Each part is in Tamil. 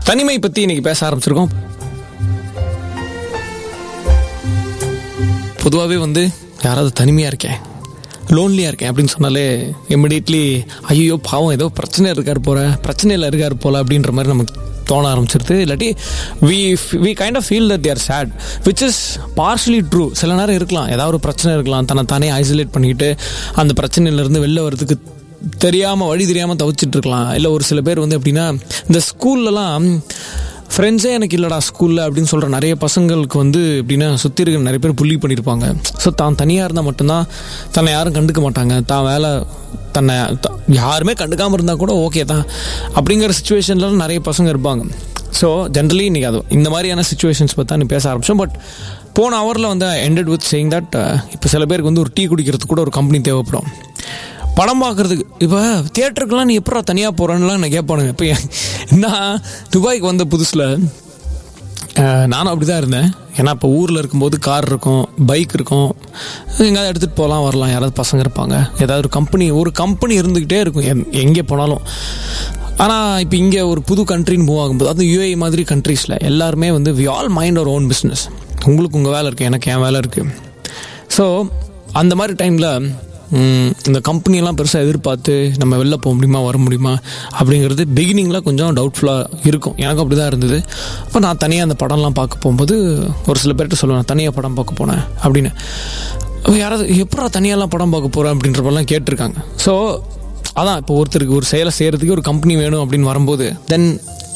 தனிமை பத்தி இன்னைக்கு பேச ஆரம்பிச்சிருக்கோம் பொதுவாகவே வந்து யாராவது தனிமையாக இருக்கேன் லோன்லியாக இருக்கேன் அப்படின்னு சொன்னாலே இமிடியட்லி ஐயோ பாவம் ஏதோ பிரச்சனை இருக்கார் போல பிரச்சனையில் இருக்கார் போல அப்படின்ற மாதிரி நமக்கு தோண ஆரம்பிச்சிருது இல்லாட்டி we we kind of feel that they're sad which is partially true சில நேரம் இருக்கலாம் ஏதாவது ஒரு பிரச்சனை இருக்கலாம் தன்னை தானே ஐசோலேட் பண்ணிக்கிட்டு அந்த பிரச்சனையிலேருந்து வெளில வரதுக்கு தெரியாமல் வழி தெரியாமல் தவிச்சிட்டு இருக்கலாம் இல்லை ஒரு சில பேர் வந்து எப்படின்னா இந்த ஸ்கூல்லலாம் ஃப்ரெண்ட்ஸே எனக்கு இல்லைடா ஸ்கூலில் அப்படின்னு சொல்கிற நிறைய பசங்களுக்கு வந்து எப்படின்னா சுற்றி இருக்கிற நிறைய பேர் புள்ளி பண்ணியிருப்பாங்க ஸோ தான் தனியாக இருந்தால் மட்டும்தான் தன்னை யாரும் கண்டுக்க மாட்டாங்க தான் வேலை தன்னை த- யாருமே கண்டுக்காமல் இருந்தால் கூட ஓகே தான் அப்படிங்கிற சுச்சுவேஷன்லாம் நிறைய பசங்க இருப்பாங்க ஸோ ஜென்ரலி இன்றைக்கி அது இந்த மாதிரியான சுச்சுவேஷன்ஸ் பற்றி நீ பேச ஆரம்பிச்சோம் பட் போன ஹவரில் வந்து ended வித் சேயிங் தட் இப்போ சில பேருக்கு வந்து ஒரு டீ குடிக்கிறதுக்கு கூட ஒரு கம்பெனி தேவைப்படும் படம் பார்க்குறதுக்கு இப்போ தியேட்டருக்குலாம் நீ எப்படா தனியாக போகிறேன்னுலாம் நான் கேட்பானுங்க இப்போ நான் துபாய்க்கு வந்த புதுசில் நானும் அப்படி தான் இருந்தேன் ஏன்னா இப்போ ஊரில் இருக்கும்போது கார் இருக்கும் பைக் இருக்கும் எங்கேயாவது எடுத்துகிட்டு போகலாம் வரலாம் யாராவது பசங்க இருப்பாங்க ஏதாவது ஒரு கம்பெனி ஒரு கம்பெனி இருந்துக்கிட்டே இருக்கும் எங்- எங்கே போனாலும் ஆனால் இப்போ இங்கே ஒரு புது கண்ட்ரின்னு மூவ் ஆகும்போது அது யூஏ மாதிரி கண்ட்ரீஸில் எல்லாருமே வந்து we all mind our own business உங்களுக்கு உங்கள் வேலை இருக்குது எனக்கு என் வேலை இருக்குது ஸோ அந்த மாதிரி டைமில் இந்த கம்பெனியெல்லாம் பெருசாக எதிர்பார்த்து நம்ம வெளில போக முடியுமா வர முடியுமா அப்படிங்கிறது பிகினிங்கில் கொஞ்சம் டவுட்ஃபுல்லாக இருக்கும் எனக்கு அப்படி தான் இருந்தது அப்போ நான் தனியாக அந்த படம்லாம் பார்க்க போகும்போது ஒரு சில பேர்கிட்ட சொல்லுவேன் தனியாக படம் பார்க்க போனேன் அப்படின்னு அப்ப யாராவது எப்படா தனியாலாம் படம் பார்க்க போகிறேன் அப்படின்றப்பெல்லாம் கேட்டிருக்காங்க ஸோ அதான் இப்போ ஒருத்தருக்கு ஒரு செயலை செய்கிறதுக்கு ஒரு கம்பெனி வேணும் அப்படின்னு வரும்போது தென்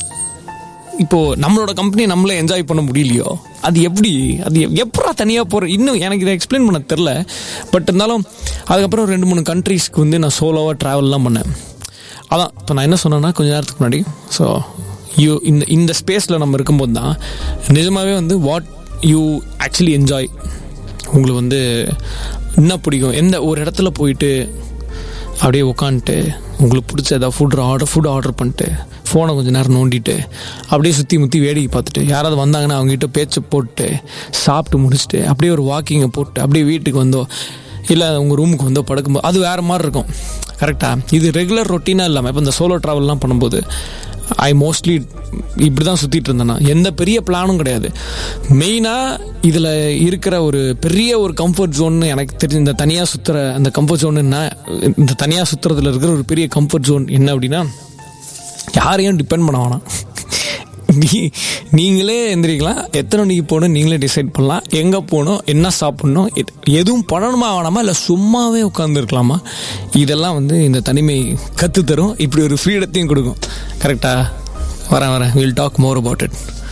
இப்போ நம்மளோட கம்பெனி நம்மளே என்ஜாய் பண்ண முடியலையோ அது எப்படி அது எப்படா தனியாக போகிற இன்னும் எனக்கு இதை எக்ஸ்பிளைன் பண்ண தெரில பட் இருந்தாலும் அதுக்கப்புறம் ரெண்டு மூணு கண்ட்ரீஸ்க்கு வந்து நான் சோலோவாக ட்ராவல்லாம் பண்ணேன் அதான் இப்போ நான் என்ன சொன்னேன்னா கொஞ்ச நேரத்துக்கு முன்னாடி ஸோ யூ இந்த இந்த ஸ்பேஸில் நம்ம இருக்கும்போது தான் நிஜமாகவே வந்து வாட் யூ ஆக்சுவலி என்ஜாய் உங்களுக்கு வந்து என்ன பிடிக்கும் எந்த ஒரு இடத்துல போயிட்டு அப்படியே உட்காந்துட்டு உங்களுக்கு பிடிச்ச ஏதாவது ஃபுட் ஆர்டர் ஃபுட் ஆர்டர் பண்ணிட்டு ஃபோனை கொஞ்சம் நேரம் நோண்டிட்டு அப்படியே சுற்றி முற்றி வேடிக்கை பார்த்துட்டு யாராவது வந்தாங்கன்னா அவங்ககிட்ட பேச்சு போட்டு சாப்பிட்டு முடிச்சுட்டு அப்படியே ஒரு வாக்கிங்கை போட்டு அப்படியே வீட்டுக்கு வந்தோ இல்லை உங்கள் ரூமுக்கு வந்தோ படுக்கும்போது அது வேறு மாதிரி இருக்கும் கரெக்டாக இது ரெகுலர் ரொட்டீனாக இல்லாமல் இப்போ இந்த சோலோ ட்ராவல்லாம் பண்ணும்போது ஐ மோஸ்ட்லி இப்படி தான் சுற்றிட்டு இருந்தேன் நான். எந்த பெரிய பிளானும் கிடையாது மெயினாக இதில் இருக்கிற ஒரு பெரிய ஒரு கம்ஃபர்ட் ஜோன்னு எனக்கு தெரிஞ்ச இந்த தனியாக சுற்றுற அந்த கம்ஃபர்ட் ஜோனுன்னா இந்த தனியாக சுற்றுறதுல இருக்கிற ஒரு பெரிய கம்ஃபர்ட் ஜோன் என்ன அப்படின்னா யாரையும் டிபெண்ட் பண்ண வேணாம் நீ நீங்களே எந்திரிக்கலாம் எத்தனை மணிக்கு போகணும் நீங்களே டிசைட் பண்ணலாம் எங்கே போகணும் என்ன சாப்பிடணும் எது- எதுவும் பண்ணணுமா வேணாமா இல்லை சும்மாவே உட்காந்துருக்கலாமா இதெல்லாம் வந்து இந்த தனிமை கற்றுத்தரும் இப்படி ஒரு ஃப்ரீடத்தையும் கொடுக்கும் கரெக்டாக வரேன் வரேன் will talk more about it